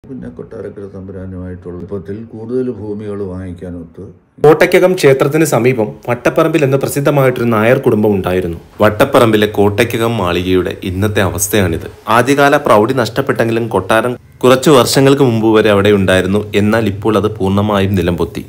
പിന്നെ കൊട്ടാരക്കര തമ്പുരാനുമായിട്ടുള്ള എളുപ്പത്തിൽ കൂടുതൽ ഭൂമികൾ വാങ്ങിക്കാനൊത്ത് കോട്ടയ്ക്കകം ക്ഷേത്രത്തിന് സമീപം വട്ടപ്പറമ്പിൽ എന്ന പ്രസിദ്ധമായിട്ടൊരു നായർ കുടുംബം ഉണ്ടായിരുന്നു വട്ടപ്പറമ്പിലെ കോട്ടയ്ക്കകം മാളികയുടെ ഇന്നത്തെ അവസ്ഥയാണിത് ആദ്യകാല പ്രൗഢി നഷ്ടപ്പെട്ടെങ്കിലും കൊട്ടാരം കുറച്ചു വർഷങ്ങൾക്ക് മുമ്പ് വരെ അവിടെ ഉണ്ടായിരുന്നു എന്നാൽ ഇപ്പോൾ അത് പൂർണ്ണമായും നിലംപൊത്തി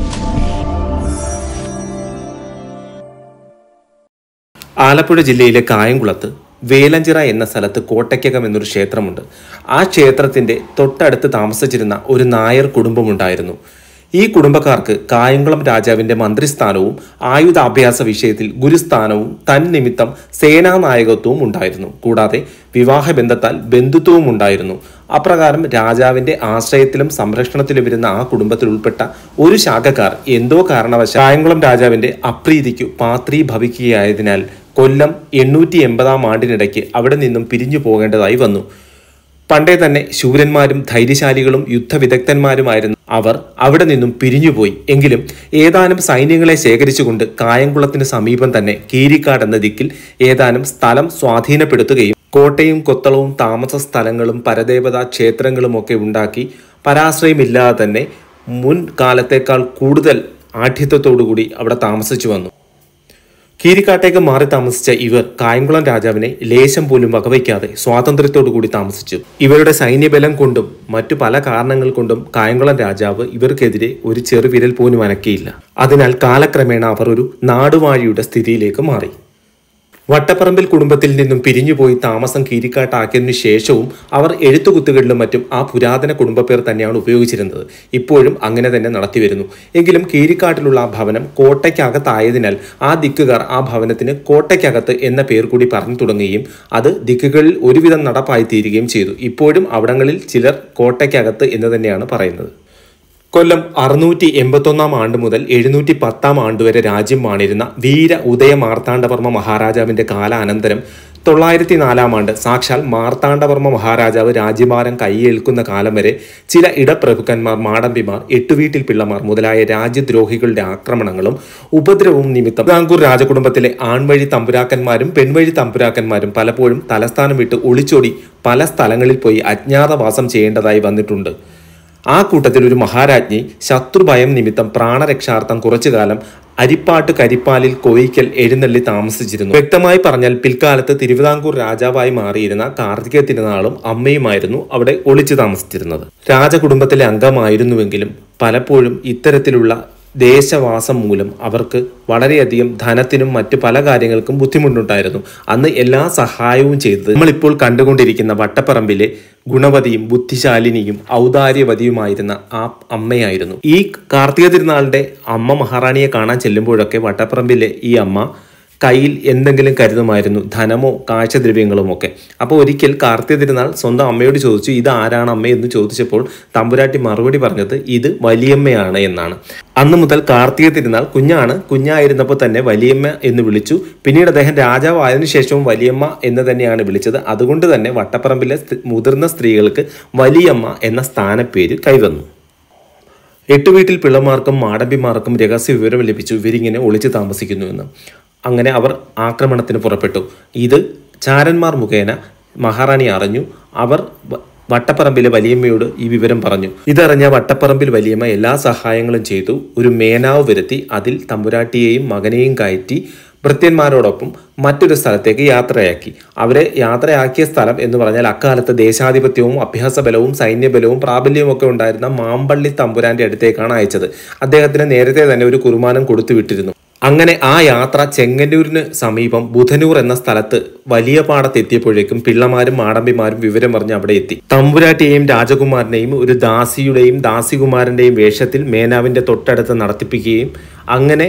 ആലപ്പുഴ ജില്ലയിലെ കായംകുളത്ത് വേലഞ്ചിറ എന്ന സ്ഥലത്ത് കോട്ടയ്ക്കകം എന്നൊരു ക്ഷേത്രമുണ്ട് ആ ക്ഷേത്രത്തിന്റെ തൊട്ടടുത്ത് താമസിച്ചിരുന്ന ഒരു നായർ കുടുംബമുണ്ടായിരുന്നു ഈ കുടുംബക്കാർക്ക് കായംകുളം രാജാവിന്റെ മന്ത്രിസ്ഥാനവും ആയുധാഭ്യാസ വിഷയത്തിൽ ഗുരുസ്ഥാനവും തന്നിമിത്തം സേനാനായകത്വവും ഉണ്ടായിരുന്നു കൂടാതെ വിവാഹബന്ധത്താൽ ബന്ധുത്വവും ഉണ്ടായിരുന്നു അപ്രകാരം രാജാവിന്റെ ആശ്രയത്തിലും സംരക്ഷണത്തിലും ഇരുന്ന ആ കുടുംബത്തിൽ ഉൾപ്പെട്ട ഒരു ശാഖക്കാർ എന്തോ കാരണവശാൽ കായംകുളം രാജാവിന്റെ അപ്രീതിക്കു പാത്രീ ഭവിക്കുകയായതിനാൽ കൊല്ലം എണ്ണൂറ്റി എൺപതാം ആണ്ടിനിടയ്ക്ക് അവിടെ നിന്നും പിരിഞ്ഞു പോകേണ്ടതായി വന്നു പണ്ടേ തന്നെ ശൂരന്മാരും ധൈര്യശാലികളും യുദ്ധവിദഗ്ധന്മാരുമായിരുന്ന അവർ അവിടെ നിന്നും പിരിഞ്ഞുപോയി എങ്കിലും ഏതാനും സൈന്യങ്ങളെ ശേഖരിച്ചുകൊണ്ട് കായംകുളത്തിന് സമീപം തന്നെ കീരിക്കാട് എന്ന ദിക്കിൽ ഏതാനും സ്ഥലം സ്വാധീനപ്പെടുത്തുകയും കോട്ടയും കൊത്തളവും താമസ സ്ഥലങ്ങളും പരദേവതാ ക്ഷേത്രങ്ങളും ഒക്കെ ഉണ്ടാക്കി പരാശ്രയമില്ലാതെ തന്നെ മുൻ കാലത്തേക്കാൾ കൂടുതൽ ആഠ്യത്വത്തോടുകൂടി അവിടെ താമസിച്ചു വന്നു കീരിക്കാട്ടേക്ക് മാറി താമസിച്ച ഇവർ കായംകുളം രാജാവിനെ ലേശം പോലും വകവയ്ക്കാതെ സ്വാതന്ത്ര്യത്തോടു കൂടി താമസിച്ചു ഇവരുടെ സൈന്യബലം കൊണ്ടും മറ്റു പല കാരണങ്ങൾ കൊണ്ടും കായംകുളം രാജാവ് ഇവർക്കെതിരെ ഒരു ചെറുവിരൽ പോലും അനക്കിയില്ല അതിനാൽ കാലക്രമേണ അവർ ഒരു നാടുവാഴിയുടെ സ്ഥിതിയിലേക്ക് മാറി വട്ടപ്പറമ്പിൽ കുടുംബത്തിൽ നിന്നും പിരിഞ്ഞുപോയി താമസം കീരിക്കാട്ടാക്കിയതിനു ശേഷവും അവർ എഴുത്തുകുത്തുകളിലും മറ്റും ആ പുരാതന കുടുംബപ്പേർ തന്നെയാണ് ഉപയോഗിച്ചിരുന്നത് ഇപ്പോഴും അങ്ങനെ തന്നെ നടത്തിവരുന്നു എങ്കിലും കീരിക്കാട്ടിലുള്ള ആ ഭവനം കോട്ടയ്ക്കകത്തായതിനാൽ ആ ദിക്കുകാർ ആ ഭവനത്തിന് കോട്ടയ്ക്കകത്ത് എന്ന പേർ കൂടി പറഞ്ഞു തുടങ്ങുകയും അത് ദിക്കുകളിൽ ഒരുവിധം നടപ്പായി തീരുകയും ചെയ്തു ഇപ്പോഴും അവിടങ്ങളിൽ ചിലർ കോട്ടയ്ക്കകത്ത് എന്ന് തന്നെയാണ് പറയുന്നത് കൊല്ലം അറുന്നൂറ്റി എൺപത്തൊന്നാം ആണ്ട് മുതൽ എഴുന്നൂറ്റി പത്താം ആണ്ട് വരെ രാജ്യം വാണിരുന്ന വീര ഉദയ മാർത്താണ്ഡവർമ്മ മഹാരാജാവിന്റെ കാലാനന്തരം തൊള്ളായിരത്തി നാലാം ആണ്ട് സാക്ഷാൽ മാർത്താണ്ഡവർമ്മ മഹാരാജാവ് രാജ്യഭാരം കൈയേൽക്കുന്ന കാലം വരെ ചില ഇടപ്രഭുക്കന്മാർ മാടമ്പിമാർ എട്ടുവീട്ടിൽ പിള്ളമാർ മുതലായ രാജ്യദ്രോഹികളുടെ ആക്രമണങ്ങളും ഉപദ്രവവും നിമിത്തം തിരുവിതാംകൂർ രാജകുടുംബത്തിലെ ആൺവഴി തമ്പുരാക്കന്മാരും പെൺവഴി തമ്പുരാക്കന്മാരും പലപ്പോഴും തലസ്ഥാനം വിട്ട് ഒളിച്ചോടി പല സ്ഥലങ്ങളിൽ പോയി അജ്ഞാതവാസം ചെയ്യേണ്ടതായി വന്നിട്ടുണ്ട് ആ കൂട്ടത്തിൽ ഒരു മഹാരാജ്ഞി ശത്രുഭയം നിമിത്തം പ്രാണരക്ഷാർത്ഥം കുറച്ചു കാലം അരിപ്പാട്ട് കരിപ്പാലിൽ കോയിക്കൽ എഴുന്നള്ളി താമസിച്ചിരുന്നു വ്യക്തമായി പറഞ്ഞാൽ പിൽക്കാലത്ത് തിരുവിതാംകൂർ രാജാവായി മാറിയിരുന്ന കാർത്തിക തിരുനാളും അമ്മയുമായിരുന്നു അവിടെ ഒളിച്ചു താമസിച്ചിരുന്നത് രാജകുടുംബത്തിലെ അംഗമായിരുന്നുവെങ്കിലും പലപ്പോഴും ഇത്തരത്തിലുള്ള ദേശവാസം മൂലം അവർക്ക് വളരെയധികം ധനത്തിനും മറ്റു പല കാര്യങ്ങൾക്കും ബുദ്ധിമുട്ടുണ്ടായിരുന്നു അന്ന് എല്ലാ സഹായവും ചെയ്തത് നമ്മളിപ്പോൾ കണ്ടുകൊണ്ടിരിക്കുന്ന വട്ടപ്പറമ്പിലെ ഗുണവതിയും ബുദ്ധിശാലിനിയും ഔദാര്യവതിയുമായിരുന്ന ആ അമ്മയായിരുന്നു ഈ കാർത്തിക തിരുനാളിന്റെ അമ്മ മഹാറാണിയെ കാണാൻ ചെല്ലുമ്പോഴൊക്കെ വട്ടപ്പറമ്പിലെ ഈ അമ്മ കയ്യിൽ എന്തെങ്കിലും കരുതുമായിരുന്നു ധനമോ കാഴ്ചദ്രവ്യങ്ങളും ഒക്കെ അപ്പോൾ ഒരിക്കൽ കാർത്തിക തിരുനാൾ സ്വന്തം അമ്മയോട് ചോദിച്ചു ഇത് ആരാണ് അമ്മ എന്ന് ചോദിച്ചപ്പോൾ തമ്പുരാട്ടി മറുപടി പറഞ്ഞത് ഇത് വലിയമ്മയാണ് എന്നാണ് അന്ന് മുതൽ കാർത്തിക തിരുനാൾ കുഞ്ഞാണ് കുഞ്ഞായിരുന്നപ്പോൾ തന്നെ വലിയമ്മ എന്ന് വിളിച്ചു പിന്നീട് അദ്ദേഹം രാജാവായതിനു ശേഷവും വലിയമ്മ എന്ന് തന്നെയാണ് വിളിച്ചത് അതുകൊണ്ട് തന്നെ വട്ടപ്പറമ്പിലെ സ്ത്രീ- മുതിർന്ന സ്ത്രീകൾക്ക് വലിയമ്മ എന്ന സ്ഥാനപ്പേര് കൈവന്നു എട്ടുവീട്ടിൽ പിള്ളമാർക്കും മാടമ്പിമാർക്കും രഹസ്യ വിവരം ലഭിച്ചു ഇവരിങ്ങനെ ഒളിച്ചു താമസിക്കുന്നുവെന്ന് അങ്ങനെ അവർ ആക്രമണത്തിന് പുറപ്പെട്ടു ഇത് ചാരന്മാർ മുഖേന മഹാറാണി അറിഞ്ഞു അവർ വ- വട്ടപ്പറമ്പിലെ വലിയമ്മയോട് ഈ വിവരം പറഞ്ഞു ഇതറിഞ്ഞ വട്ടപ്പറമ്പിൽ വലിയമ്മ എല്ലാ സഹായങ്ങളും ചെയ്തു ഒരു മേനാവ് വരുത്തി അതിൽ തമ്പുരാട്ടിയെയും മകനെയും കയറ്റി ഭൃത്യന്മാരോടൊപ്പം മറ്റൊരു സ്ഥലത്തേക്ക് യാത്രയാക്കി അവരെ യാത്രയാക്കിയ സ്ഥലം എന്ന് പറഞ്ഞാൽ അക്കാലത്ത് ദേശാധിപത്യവും അഭ്യാസബലവും സൈന്യബലവും പ്രാബല്യവും ഒക്കെ ഉണ്ടായിരുന്ന മാമ്പള്ളി തമ്പുരാന്റെ അടുത്തേക്കാണ് അയച്ചത് അദ്ദേഹത്തിന് നേരത്തെ തന്നെ ഒരു കുറുമാനം കൊടുത്തു വിട്ടിരുന്നു അങ്ങനെ ആ യാത്ര ചെങ്ങന്നൂരിന് സമീപം ബുധനൂർ എന്ന സ്ഥലത്ത് വലിയ പാടത്തെത്തിയപ്പോഴേക്കും പിള്ളമാരും മാടമ്പിമാരും വിവരമറിഞ്ഞ് അവിടെ എത്തി തമ്പുരാട്ടിയെയും രാജകുമാരനെയും ഒരു ദാസിയുടെയും ദാസികുമാരന്റെയും വേഷത്തിൽ മേനാവിന്റെ തൊട്ടടുത്ത് നടത്തിപ്പിക്കുകയും അങ്ങനെ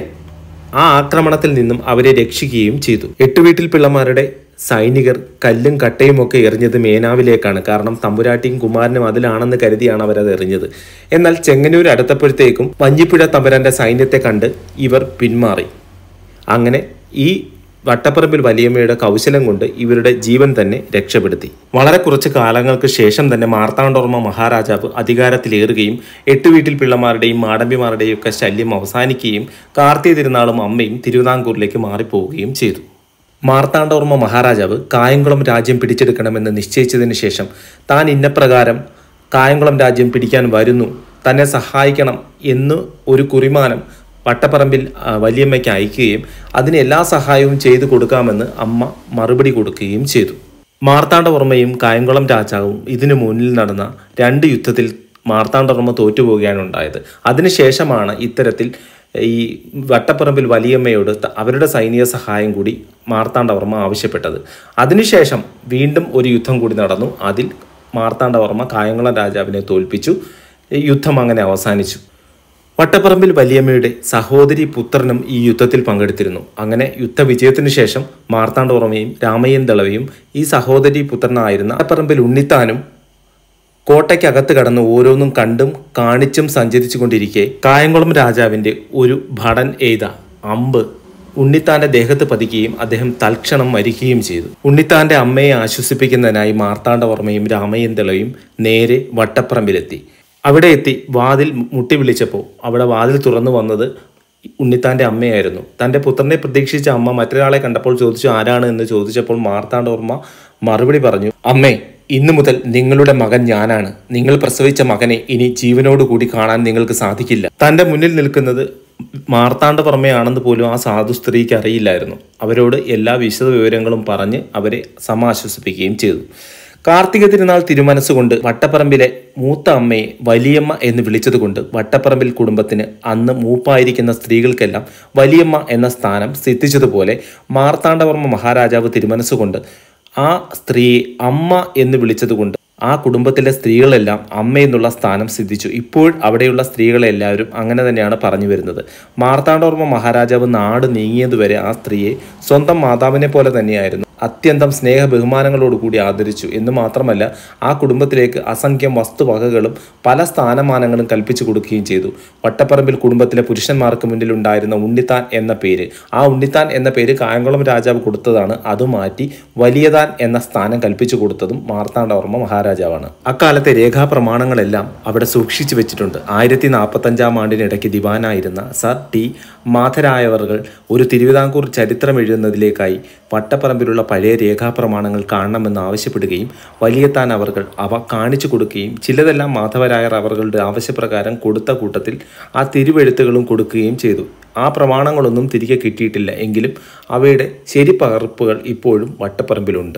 ആ ആക്രമണത്തിൽ നിന്നും അവരെ രക്ഷിക്കുകയും ചെയ്തു എട്ടുവീട്ടിൽ പിള്ളമാരുടെ സൈനികർ കല്ലും കട്ടയും ഒക്കെ എറിഞ്ഞത് മേനാവിലേക്കാണ് കാരണം തമ്പുരാട്ടിയും കുമാരനും അതിലാണെന്ന് കരുതിയാണ് അവരത് എറിഞ്ഞത് എന്നാൽ ചെങ്ങന്നൂർ അടുത്തപ്പോഴത്തേക്കും വഞ്ചിപ്പുഴ തമ്പുരാന്റെ സൈന്യത്തെ കണ്ട് ഇവർ പിന്മാറി അങ്ങനെ ഈ വട്ടപ്പറമ്പിൽ വലിയമ്മയുടെ കൗശലം കൊണ്ട് ഇവരുടെ ജീവൻ തന്നെ രക്ഷപ്പെടുത്തി വളരെ കുറച്ച് കാലങ്ങൾക്ക് ശേഷം തന്നെ മാർത്താണ്ഡോർമ്മ മഹാരാജാവ് അധികാരത്തിലേറുകയും എട്ട് വീട്ടിൽ പിള്ളമാരുടെയും മാടമ്പിമാരുടെയും ഒക്കെ ശല്യം അവസാനിക്കുകയും കാർത്തിക തിരുനാളും അമ്മയും തിരുവിതാംകൂറിലേക്ക് മാറിപ്പോവുകയും ചെയ്തു മാർത്താണ്ഡവർമ്മ മഹാരാജാവ് കായംകുളം രാജ്യം പിടിച്ചെടുക്കണമെന്ന് നിശ്ചയിച്ചതിന് ശേഷം താൻ ഇന്നപ്രകാരം കായംകുളം രാജ്യം പിടിക്കാൻ വരുന്നു തന്നെ സഹായിക്കണം എന്ന് ഒരു കുറിമാനം വട്ടപ്പറമ്പിൽ ആ, വലിയമ്മയ്ക്ക് അയക്കുകയും അതിന് എല്ലാ സഹായവും ചെയ്തു കൊടുക്കാമെന്ന് അമ്മ മറുപടി കൊടുക്കുകയും ചെയ്തു മാർത്താണ്ഡവർമ്മയും കായംകുളം രാജാവും ഇതിനു മുന്നിൽ നടന്ന രണ്ട് യുദ്ധത്തിൽ മാർത്താണ്ഡവർമ്മ തോറ്റുപോവുകയാണ് ഉണ്ടായത് അതിനുശേഷമാണ് ഇത്തരത്തിൽ ഈ വട്ടപ്പറമ്പിൽ വലിയമ്മയോട് ത- അവരുടെ സൈനിക സഹായം കൂടി മാർത്താണ്ഡവർമ്മ ആവശ്യപ്പെട്ടത് അതിനുശേഷം വീണ്ടും ഒരു യുദ്ധം കൂടി നടന്നു അതിൽ മാർത്താണ്ഡവർമ്മ കായംകുളം രാജാവിനെ തോൽപ്പിച്ചു ഈ യുദ്ധം അങ്ങനെ അവസാനിച്ചു വട്ടപ്പറമ്പിൽ വലിയമ്മയുടെ സഹോദരി പുത്രനും ഈ യുദ്ധത്തിൽ പങ്കെടുത്തിരുന്നു അങ്ങനെ യുദ്ധവിജയത്തിനു ശേഷം മാർത്താണ്ഡവർമ്മയും രാമയ്യൻ ദളവയും ഈ സഹോദരി പുത്രനായിരുന്ന വട്ടപ്പറമ്പിൽ ഉണ്ണിത്താനും കോട്ടയ്ക്കകത്ത് കടന്ന് ഓരോന്നും കണ്ടും കാണിച്ചും സഞ്ചരിച്ചു കൊണ്ടിരിക്കെ കായംകുളം രാജാവിന്റെ ഒരു ഭടൻ എയ്ത അമ്പ് ഉണ്ണിത്താന്റെ ദേഹത്ത് പതിക്കുകയും അദ്ദേഹം തൽക്ഷണം മരിക്കുകയും ചെയ്തു ഉണ്ണിത്താന്റെ അമ്മയെ ആശ്വസിപ്പിക്കുന്നതിനായി മാർത്താണ്ഡവർമ്മയും രാമയ്യൻ ദളയും നേരെ വട്ടപ്പറമ്പിലെത്തി അവിടെ എത്തി വാതിൽ മുട്ടി വിളിച്ചപ്പോൾ അവിടെ വാതിൽ തുറന്നു വന്നത് ഉണ്ണിത്താന്റെ അമ്മയായിരുന്നു തന്റെ പുത്രനെ പ്രതീക്ഷിച്ച അമ്മ മറ്റൊരാളെ കണ്ടപ്പോൾ ചോദിച്ചു ആരാണ് എന്ന് ചോദിച്ചപ്പോൾ മാർത്താണ്ഡവർമ്മ മറുപടി പറഞ്ഞു അമ്മേ ഇന്നു മുതൽ നിങ്ങളുടെ മകൻ ഞാനാണ് നിങ്ങൾ പ്രസവിച്ച മകനെ ഇനി ജീവനോടുകൂടി കാണാൻ നിങ്ങൾക്ക് സാധിക്കില്ല തന്റെ മുന്നിൽ നിൽക്കുന്നത് മാർത്താണ്ഡവർമ്മയാണെന്ന് പോലും ആ സാധു സ്ത്രീക്ക് അറിയില്ലായിരുന്നു അവരോട് എല്ലാ വിശദ വിവരങ്ങളും പറഞ്ഞ് അവരെ സമാശ്വസിപ്പിക്കുകയും ചെയ്തു കാർത്തിക തിരുനാൾ തിരുമനസ്സുകൊണ്ട് വട്ടപ്പറമ്പിലെ മൂത്ത അമ്മയെ വലിയമ്മ എന്ന് വിളിച്ചതുകൊണ്ട് വട്ടപ്പറമ്പിൽ കുടുംബത്തിന് അന്ന് മൂപ്പായിരിക്കുന്ന സ്ത്രീകൾക്കെല്ലാം വലിയമ്മ എന്ന സ്ഥാനം സിദ്ധിച്ചതുപോലെ മാർത്താണ്ഡവർമ്മ മഹാരാജാവ് തിരുമനസ്സുകൊണ്ട് ആ സ്ത്രീയെ അമ്മ എന്ന് വിളിച്ചതുകൊണ്ട് ആ കുടുംബത്തിലെ സ്ത്രീകളെല്ലാം അമ്മ എന്നുള്ള സ്ഥാനം സിദ്ധിച്ചു ഇപ്പോൾ അവിടെയുള്ള സ്ത്രീകളെ എല്ലാവരും അങ്ങനെ തന്നെയാണ് പറഞ്ഞു വരുന്നത് മാർത്താണ്ഡവർമ്മ മഹാരാജാവ് നാട് നീങ്ങിയതുവരെ ആ സ്ത്രീയെ സ്വന്തം മാതാവിനെ പോലെ തന്നെയായിരുന്നു അത്യന്തം സ്നേഹ ബഹുമാനങ്ങളോടുകൂടി ആദരിച്ചു എന്ന് മാത്രമല്ല ആ കുടുംബത്തിലേക്ക് അസംഖ്യം വസ്തുവകകളും പല സ്ഥാനമാനങ്ങളും കൽപ്പിച്ചു കൊടുക്കുകയും ചെയ്തു വട്ടപ്പറമ്പിൽ കുടുംബത്തിലെ പുരുഷന്മാർക്ക് മുന്നിൽ ഉണ്ടായിരുന്ന ഉണ്ണിത്താൻ എന്ന പേര് ആ ഉണ്ണിത്താൻ എന്ന പേര് കായംകുളം രാജാവ് കൊടുത്തതാണ് അത് മാറ്റി വലിയതാൻ എന്ന സ്ഥാനം കൽപ്പിച്ചു കൊടുത്തതും മാർത്താണ്ഡവർമ്മ മഹാരാജാവാണ് അക്കാലത്തെ രേഖാപ്രമാണങ്ങളെല്ലാം അവിടെ സൂക്ഷിച്ചു വെച്ചിട്ടുണ്ട് ആയിരത്തി നാൽപ്പത്തഞ്ചാം ആണ്ടിനിടയ്ക്ക് ദിവാനായിരുന്ന സർ ടി മാധരായവർകൾ ഒരു തിരുവിതാംകൂർ ചരിത്രം എഴുതുന്നതിലേക്കായി വട്ടപ്പറമ്പിലുള്ള പഴയ രേഖാപ്രമാണങ്ങൾ കാണണമെന്ന് ആവശ്യപ്പെടുകയും വലിയത്താൻ അവർകൾ അവ കാണിച്ചു കൊടുക്കുകയും ചിലതെല്ലാം മാധവരായർ അവர்களுടെ ആവശ്യപ്രകാരം കൊടുത്ത കൂട്ടത്തിൽ ആ തിരുവെഴുത്തുകളും കൊടുക്കുകയും ചെയ്തു ആ പ്രമാണങ്ങളൊന്നും തിരികെ കിട്ടിയിട്ടില്ല എങ്കിലും അവയുടെ ശരി പകർപ്പുകൾ ഇപ്പോഴും വട്ടപ്പറമ്പിലുണ്ട്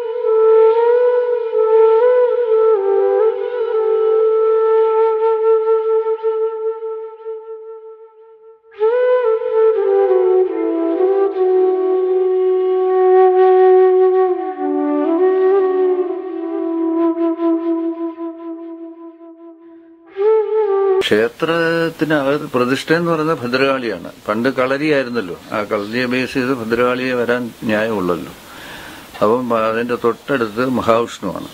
ക്ഷേത്രത്തിനകത്ത് പ്രതിഷ്ഠ എന്ന് പറയുന്നത് ഭദ്രകാളിയാണ് പണ്ട് കളരിയായിരുന്നല്ലോ ആ കളരിയെ ബേസ് ചെയ്ത് ഭദ്രകാളിയെ വരാൻ ന്യായമുള്ളല്ലോ അപ്പം അതിന്റെ തൊട്ടടുത്ത് മഹാവിഷ്ണുവാണ്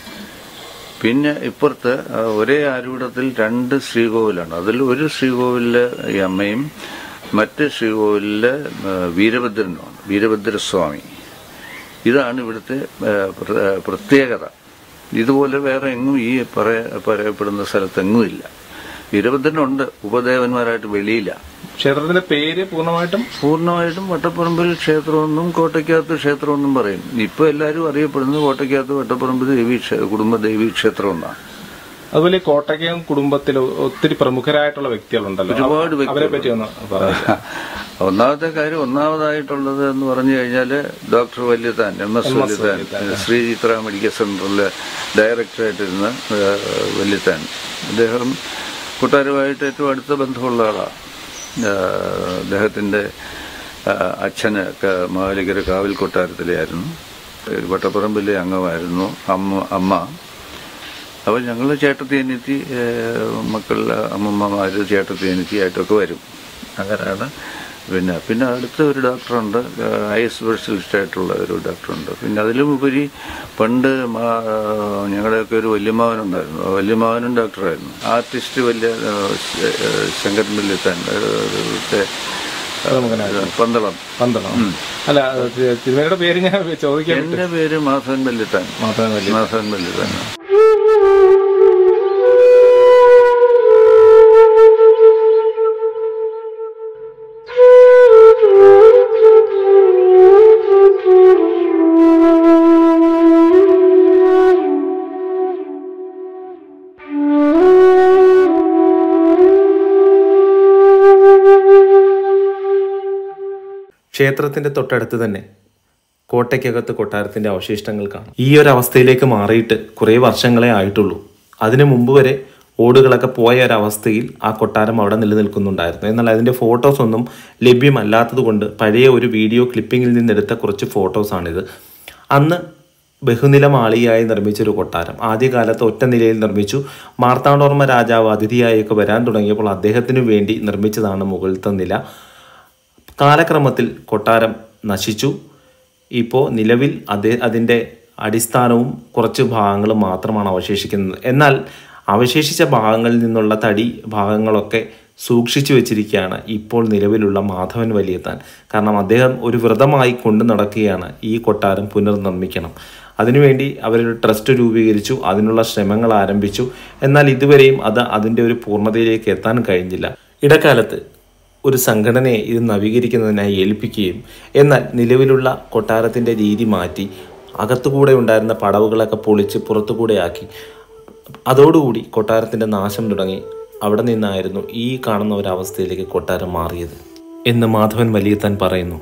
പിന്നെ ഇപ്പുറത്ത് ആ, ഒരേ ആരൂഢത്തിൽ രണ്ട് ശ്രീകോവിലാണ് അതിൽ ഒരു ശ്രീകോവിലില് ഈ അമ്മയും മറ്റ് ശ്രീകോവിലില് ആ, വീരഭദ്രനുമാണ് വീരഭദ്രസ്വാമി ഇതാണ് ഇവിടുത്തെ ആ, പ്ര- പ്രത്യേകത ഇതുപോലെ വേറെ എങ്ങും ഈ പറയ- പറയപ്പെടുന്ന സ്ഥലത്തെങ്ങും ഇല്ല വീരഭദ്രനുണ്ട് ഉപദേവന്മാരായിട്ട് വെളിയില്ല ക്ഷേത്രത്തിന്റെ പേര് പൂർണ്ണമായിട്ടും പൂർണ്ണമായിട്ടും വട്ടപ്പറമ്പിൽ ക്ഷേത്രമെന്നും കോട്ടയ്ക്കകത്ത് ക്ഷേത്രമെന്നും പറയും ഇപ്പൊ എല്ലാവരും അറിയപ്പെടുന്നത് കോട്ടയ്ക്കകത്ത് വട്ടപ്പറമ്പ് ദേവി ക്ഷേ- കുടുംബ ദേവി ക്ഷേത്രം എന്നാണ് അതുപോലെ ഈ കോട്ടയ്ക്കകം കുടുംബത്തിൽ ഒത്തിരി പ്രമുഖരായിട്ടുള്ള വ്യക്തികളുണ്ടല്ലോ ഒരുപാട് അവ- അവരെ പറ്റി ഒന്ന് പറയാം ഒന്നാമത്തെ കാര്യം ഒന്നാമതായിട്ടുള്ളത് എന്ന് പറഞ്ഞു കഴിഞ്ഞാല് doctor Valiathan M S Valiathan Shri Chitra medical സെന്ററിലെ ഡയറക്ടറായിട്ടിരുന്ന ഏഹ്, വല്യത്താൻ അദ്ദേഹം കൂട്ടുകാരുമായിട്ട് ഏറ്റവും അടുത്ത ബന്ധമുള്ള ആളാണ് ഏഹ്, അദ്ദേഹത്തിന്റെ ഏഹ്, അച്ഛന് ക- മാവേലിക്കര കാവിൽ കൊട്ടാരത്തിലെയായിരുന്നു ഏഹ്, വട്ടപ്പറമ്പിലെ അംഗമായിരുന്നു അമ്മ അമ്മ അപ്പോൾ ഞങ്ങൾ ചേട്ടത്തി അനിയത്തി മക്കൾ അമ്മമ്മമാര് ചേട്ടത്തി അനിയത്തിയായിട്ടൊക്കെ വരും അങ്ങനെയാണ് പിന്നെ പിന്നെ അടുത്ത ഒരു ഡോക്ടറുണ്ട് ഐ സ്പെഷ്യലിസ്റ്റ് ആയിട്ടുള്ള ഒരു ഡോക്ടറുണ്ട് പിന്നെ അതിലും ഉപരി പണ്ട് മാ- ഞങ്ങളുടെയൊക്കെ ഒരു വല്യമാവനുണ്ടായിരുന്നു ആ വല്യമാവനും ഡോക്ടറായിരുന്നു ആർട്ടിസ്റ്റ് വലിയ ശങ്കരൻ വല്യത്താൻ ഇവിടുത്തെ പന്തളം പന്തളം അല്ല തി- തിരുമേനിയുടെ പേര് ഞാൻ ചോദിക്കാൻ എന്റെ പേര് മാധവൻ വല്യത്താൻ മാത്രമേ വലിയ മാധവൻ വല്യത്താൻ ക്ഷേത്രത്തിന്റെ തൊട്ടടുത്ത് തന്നെ കോട്ടയ്ക്കകത്ത് കൊട്ടാരത്തിന്റെ അവശിഷ്ടങ്ങൾ കാണാം ഈ ഒരു അവസ്ഥയിലേക്ക് മാറിയിട്ട് കുറേ വർഷങ്ങളെ ആയിട്ടുള്ളൂ അതിനു മുമ്പ് വരെ ഓടുകളൊക്കെ പോയ ഒരവസ്ഥയിൽ ആ കൊട്ടാരം അവിടെ നിലനിൽക്കുന്നുണ്ടായിരുന്നു എന്നാൽ അതിൻ്റെ ഫോട്ടോസ് ഒന്നും ലഭ്യമല്ലാത്തത് കൊണ്ട് പഴയ ഒരു വീഡിയോ ക്ലിപ്പിങ്ങിൽ നിന്നെടുത്ത കുറച്ച് ഫോട്ടോസാണിത് അന്ന് ബഹുനിലമാളിയായി നിർമ്മിച്ചൊരു കൊട്ടാരം ആദ്യകാലത്ത് ഒറ്റ നിലയിൽ നിർമ്മിച്ചു മാർത്താണ്ഡവർമ്മ രാജാവ് അതിഥിയായൊക്കെ വരാൻ തുടങ്ങിയപ്പോൾ അദ്ദേഹത്തിനു വേണ്ടി നിർമ്മിച്ചതാണ് മുകളിലത്തെ നില കാലക്രമത്തിൽ കൊട്ടാരം നശിച്ചു ഇപ്പോൾ നിലവിൽ അത് അതിൻ്റെ അടിസ്ഥാനവും കുറച്ച് ഭാഗങ്ങളും മാത്രമാണ് അവശേഷിക്കുന്നത് എന്നാൽ അവശേഷിച്ച ഭാഗങ്ങളിൽ നിന്നുള്ള തടി ഭാഗങ്ങളൊക്കെ സൂക്ഷിച്ചു വെച്ചിരിക്കുകയാണ് ഇപ്പോൾ നിലവിലുള്ള മാധവൻ വലിയത്താൻ കാരണം അദ്ദേഹം ഒരു വ്രതമായി കൊണ്ടു നടക്കുകയാണ് ഈ കൊട്ടാരം പുനർനിർമ്മിക്കണം അതിനുവേണ്ടി അവരൊരു ട്രസ്റ്റ് രൂപീകരിച്ചു അതിനുള്ള ശ്രമങ്ങൾ ആരംഭിച്ചു എന്നാൽ ഇതുവരെയും അത് അതിൻ്റെ ഒരു പൂർണ്ണതയിലേക്ക് എത്താൻ കഴിഞ്ഞില്ല ഇടക്കാലത്ത് ഒരു സംഘടനയെ ഇത് നവീകരിക്കുന്നതിനായി ഏൽപ്പിക്കുകയും എന്നാൽ നിലവിലുള്ള കൊട്ടാരത്തിൻ്റെ രീതി മാറ്റി അകത്തുകൂടെ ഉണ്ടായിരുന്ന പടവുകളൊക്കെ പൊളിച്ച് പുറത്തുകൂടെ ആക്കി അതോടുകൂടി കൊട്ടാരത്തിൻ്റെ നാശം തുടങ്ങി അവിടെ നിന്നായിരുന്നു ഈ കാണുന്ന ഒരവസ്ഥയിലേക്ക് കൊട്ടാരം മാറിയത് എന്ന് മാധവൻ വലിയത്താൻ പറയുന്നു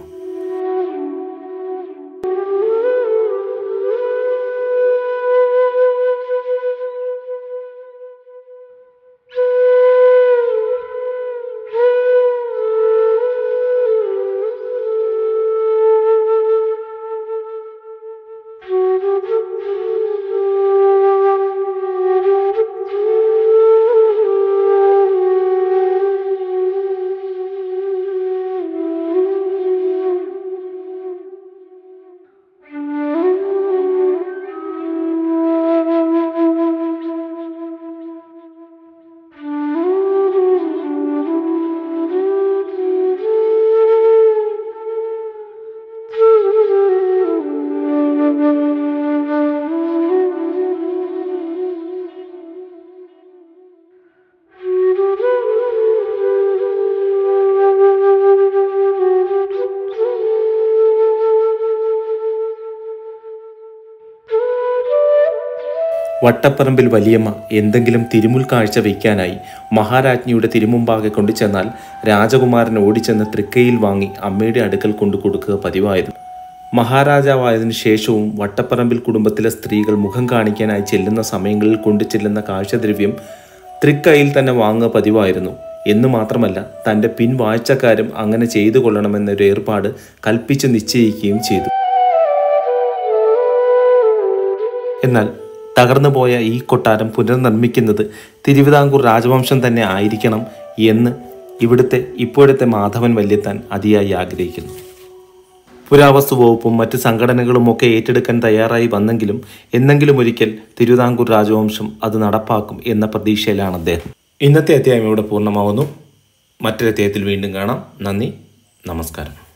വട്ടപ്പറമ്പിൽ വലിയമ്മ എന്തെങ്കിലും തിരുമുൽ കാഴ്ച വയ്ക്കാനായി മഹാരാജ്ഞിയുടെ തിരുമുമ്പാകെ കൊണ്ടു ചെന്നാൽ രാജകുമാരൻ ഓടിച്ചെന്ന് തൃക്കയിൽ വാങ്ങി അമ്മയുടെ അടുക്കൽ കൊണ്ടു കൊടുക്കുക പതിവായിരുന്നു മഹാരാജാവായതിനു ശേഷവും വട്ടപ്പറമ്പിൽ കുടുംബത്തിലെ സ്ത്രീകൾ മുഖം കാണിക്കാനായി ചെല്ലുന്ന സമയങ്ങളിൽ കൊണ്ടു ചെല്ലുന്ന കാഴ്ചദ്രവ്യം തൃക്കൈയിൽ തന്നെ വാങ്ങുക പതിവായിരുന്നു എന്നു മാത്രമല്ല തൻ്റെ പിൻവാഴ്ചക്കാരും അങ്ങനെ ചെയ്തു കൊള്ളണമെന്നൊരു ഏർപ്പാട് കൽപ്പിച്ച് നിശ്ചയിക്കുകയും ചെയ്തു എന്നാൽ തകർന്നുപോയ ഈ കൊട്ടാരം പുനർനിർമ്മിക്കുന്നത് തിരുവിതാംകൂർ രാജവംശം തന്നെ ആയിരിക്കണം എന്ന് ഇവിടുത്തെ ഇപ്പോഴത്തെ മാധവൻ വല്യത്താൻ അതിയായി ആഗ്രഹിക്കുന്നു പുരാവസ്തു വകുപ്പും മറ്റ് സംഘടനകളും ഒക്കെ ഏറ്റെടുക്കാൻ തയ്യാറായി വന്നെങ്കിലും എന്നെങ്കിലും ഒരിക്കൽ തിരുവിതാംകൂർ രാജവംശം അത് നടപ്പാക്കും എന്ന പ്രതീക്ഷയിലാണ് അദ്ദേഹം ഇന്നത്തെ അധ്യായം ഇവിടെ പൂർണ്ണമാവുന്നു മറ്റൊരു അധ്യായത്തിൽ വീണ്ടും കാണാം നന്ദി നമസ്കാരം